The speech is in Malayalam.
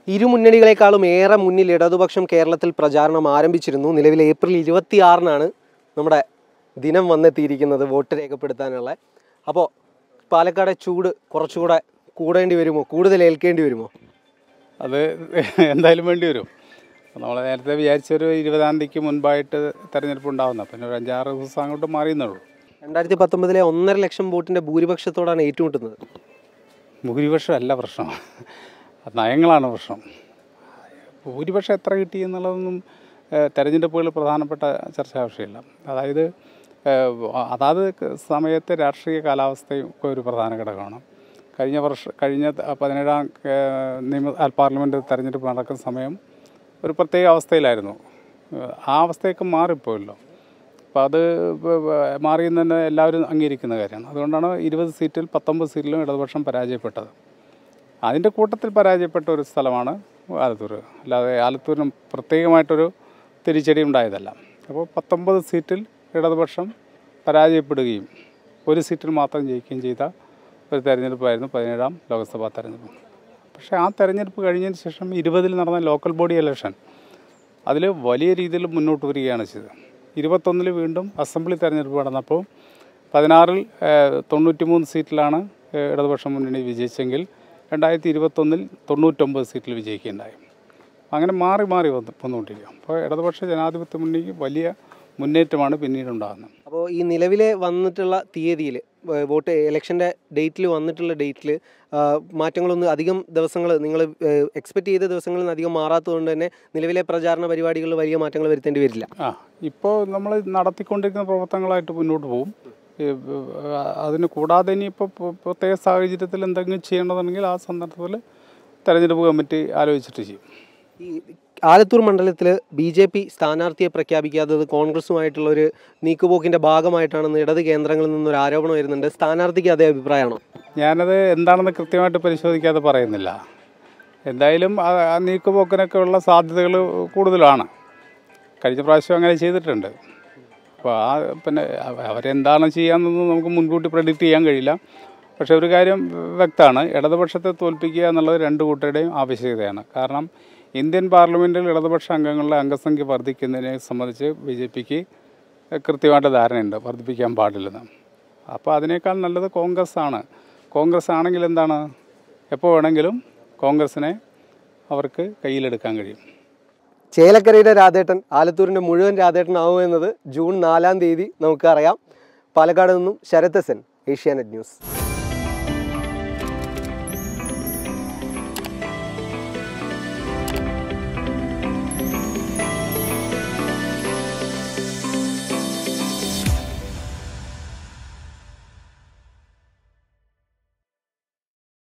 ഇരു മുന്നണികളെക്കാളും ഏറെ മുന്നിൽ ഇടതുപക്ഷം കേരളത്തിൽ പ്രചാരണം ആരംഭിച്ചിരുന്നു നിലവിൽ ഏപ്രിൽ ഇരുപത്തിയാറിനാണ് നമ്മുടെ ദിനം വന്നെത്തിയിരിക്കുന്നത് വോട്ട് രേഖപ്പെടുത്താനുള്ള അപ്പോൾ പാലക്കാടെ ചൂട് കുറച്ചുകൂടെ കൂടേണ്ടി വരുമോ കൂടുതൽ ഏൽക്കേണ്ടി വരുമോ അത് എന്തായാലും വേണ്ടി വരും നമ്മൾ നേരത്തെ വിചാരിച്ചൊരു ഇരുപതാം തീയതിക്ക് മുൻപായിട്ട് തെരഞ്ഞെടുപ്പ് ഉണ്ടാവുന്ന പിന്നെ ഒരു അഞ്ചാറ് ദിവസം അങ്ങോട്ട് മാറിയെന്നുള്ളൂ രണ്ടായിരത്തി പത്തൊമ്പതിലെ ഒന്നര ലക്ഷം വോട്ടിൻ്റെ ഭൂരിപക്ഷത്തോടാണ് ഏറ്റുമുട്ടുന്നത് ഭൂരിപക്ഷം അല്ല പ്രശ്നം അത് നയങ്ങളാണ് പ്രശ്നം ഭൂരിപക്ഷം എത്ര കിട്ടി എന്നുള്ളതൊന്നും ഏഹ്, തെരഞ്ഞെടുപ്പുകളിൽ പ്രധാനപ്പെട്ട ചർച്ചാ വിഷയമില്ല അതായത് ഏഹ്, അതാത് ക- സമയത്തെ രാഷ്ട്രീയ കാലാവസ്ഥയും ഒക്കെ ഒരു പ്രധാന ഘടകമാണ് കഴിഞ്ഞ വർഷം കഴിഞ്ഞ ത- പതിനേഴാം ഏഹ്, നിയമ ആ, പാർലമെൻറ്റ് തെരഞ്ഞെടുപ്പ് നടക്കുന്ന സമയം ഒരു പ്രത്യേക അവസ്ഥയിലായിരുന്നു ഏഹ്, ആ അവസ്ഥയൊക്കെ മാറിപ്പോയല്ലോ അപ്പോൾ അത് വ- വ- മാറിയെന്ന് തന്നെ എല്ലാവരും അംഗീകരിക്കുന്ന കാര്യമാണ് അതുകൊണ്ടാണ് ഇരുപത് സീറ്റിൽ പത്തൊമ്പത് സീറ്റിലും ഇടതുപക്ഷം പരാജയപ്പെട്ടത് അതിൻ്റെ കൂട്ടത്തിൽ പരാജയപ്പെട്ട ഒരു സ്ഥലമാണ് ആലത്തൂർ അല്ലാതെ ആലത്തൂരിന് പ്രത്യേകമായിട്ടൊരു തിരിച്ചടി ഉണ്ടായതല്ല അപ്പോൾ പത്തൊമ്പത് സീറ്റിൽ ഇടതുപക്ഷം പരാജയപ്പെടുകയും ഒരു സീറ്റിൽ മാത്രം ജയിക്കുകയും ചെയ്ത ഒരു തെരഞ്ഞെടുപ്പായിരുന്നു പതിനേഴാം ലോക്സഭാ തെരഞ്ഞെടുപ്പ് പക്ഷേ ആ തെരഞ്ഞെടുപ്പ് കഴിഞ്ഞതിന് ശേഷം ഇരുപതിൽ നടന്ന ലോക്കൽ ബോഡി ഇലക്ഷൻ അതിൽ വലിയ രീതിയിൽ മുന്നോട്ട് വരികയാണ് ചെയ്തത് ഇരുപത്തൊന്നിൽ വീണ്ടും അസംബ്ലി തെരഞ്ഞെടുപ്പ് നടന്നപ്പോൾ പതിനാറിൽ തൊണ്ണൂറ്റി മൂന്ന് സീറ്റിലാണ് ഏഹ്, ഇടതുപക്ഷ മുന്നണി വിജയിച്ചെങ്കിൽ രണ്ടായിരത്തി ഇരുപത്തൊന്നിൽ തൊണ്ണൂറ്റൊമ്പത് സീറ്റിൽ വിജയിക്കുകയുണ്ടായി അങ്ങനെ മാറി മാറി വന്ന് വന്നുകൊണ്ടിരിക്കും അപ്പോൾ ഇടതുപക്ഷ ജനാധിപത്യ മുന്നണിക്ക് വലിയ മുന്നേറ്റമാണ് പിന്നീട് ഉണ്ടാകുന്നത് അപ്പോൾ ഈ നിലവിലെ വന്നിട്ടുള്ള തീയതിയിൽ വോട്ട് ഇലക്ഷൻ്റെ ഡേറ്റിൽ വന്നിട്ടുള്ള ഡേറ്റിൽ മാറ്റങ്ങളൊന്നും അധികം ദിവസങ്ങൾ നിങ്ങൾ എക്സ്പെക്ട് ചെയ്ത ദിവസങ്ങളിൽ നിന്ന് അധികം മാറാത്തതുകൊണ്ട് തന്നെ നിലവിലെ പ്രചാരണ പരിപാടികളിൽ വലിയ മാറ്റങ്ങൾ വരുത്തേണ്ടി വരില്ല ആ ഇപ്പോൾ നമ്മൾ നടത്തിക്കൊണ്ടിരിക്കുന്ന പ്രവർത്തനങ്ങളായിട്ട് മുന്നോട്ട് പോകും ഈ, ആ, അതിന് കൂടാതെ ഇനിയിപ്പോൾ പ്രത്യേക സാഹചര്യത്തിൽ എന്തെങ്കിലും ചെയ്യേണ്ടതുണ്ടെങ്കിൽ ആ സന്ദർഭത്തിൽ തെരഞ്ഞെടുപ്പ് കമ്മിറ്റി ആലോചിച്ചിട്ട് ചെയ്യും ഈ ആലത്തൂർ മണ്ഡലത്തിൽ ബി ജെ പി സ്ഥാനാർത്ഥിയെ പ്രഖ്യാപിക്കാത്തത് കോൺഗ്രസുമായിട്ടുള്ള ഒരു നീക്കുപോക്കിൻ്റെ ഭാഗമായിട്ടാണെന്ന് ഇടത് കേന്ദ്രങ്ങളിൽ നിന്നൊരു ആരോപണം വരുന്നുണ്ട് സ്ഥാനാർത്ഥിക്ക് അതേ അഭിപ്രായമാണോ ഞാനത് എന്താണെന്ന് കൃത്യമായിട്ട് പരിശോധിക്കാതെ പറയുന്നില്ല എന്തായാലും ആ ആ നീക്കുപോക്കിനൊക്കെ ഉള്ള സാധ്യതകൾ കൂടുതലാണ് കഴിഞ്ഞ പ്രാവശ്യം അങ്ങനെ ചെയ്തിട്ടുണ്ട് അപ്പോൾ ആ പിന്നെ അവ- അവരെന്താണ് ചെയ്യാമെന്നൊന്നും നമുക്ക് മുൻകൂട്ടി പ്രഡിക്റ്റ് ചെയ്യാൻ കഴിയില്ല പക്ഷേ ഒരു കാര്യം വ്യക്തമാണ് ഇടതുപക്ഷത്തെ തോൽപ്പിക്കുക എന്നുള്ളത് രണ്ട് കൂട്ടരുടെയും ആവശ്യകതയാണ് കാരണം ഇന്ത്യൻ പാർലമെൻറ്റിൽ ഇടതുപക്ഷ അംഗങ്ങളുടെ അംഗസംഖ്യ വർദ്ധിക്കുന്നതിനെ സംബന്ധിച്ച് ബി ജെ പിക്ക് കൃത്യമായിട്ട് ധാരണയുണ്ട് വർദ്ധിപ്പിക്കാൻ പാടില്ലെന്ന് അപ്പോൾ അതിനേക്കാൾ നല്ലത് കോൺഗ്രസ് ആണ് കോൺഗ്രസ് ആണെങ്കിൽ എന്താണ് എപ്പോൾ വേണമെങ്കിലും കോൺഗ്രസിനെ അവർക്ക് കയ്യിലെടുക്കാൻ കഴിയും ചേലക്കരയുടെ രാധേട്ടൻ ആലത്തൂരിൻ്റെ മുഴുവൻ രാധേട്ടൻ ആവുമെന്നത് ജൂൺ നാലാം തീയതി നമുക്കറിയാം പാലക്കാട് നിന്നും ശരത് സെൻ ഏഷ്യാനെറ്റ് ന്യൂസ്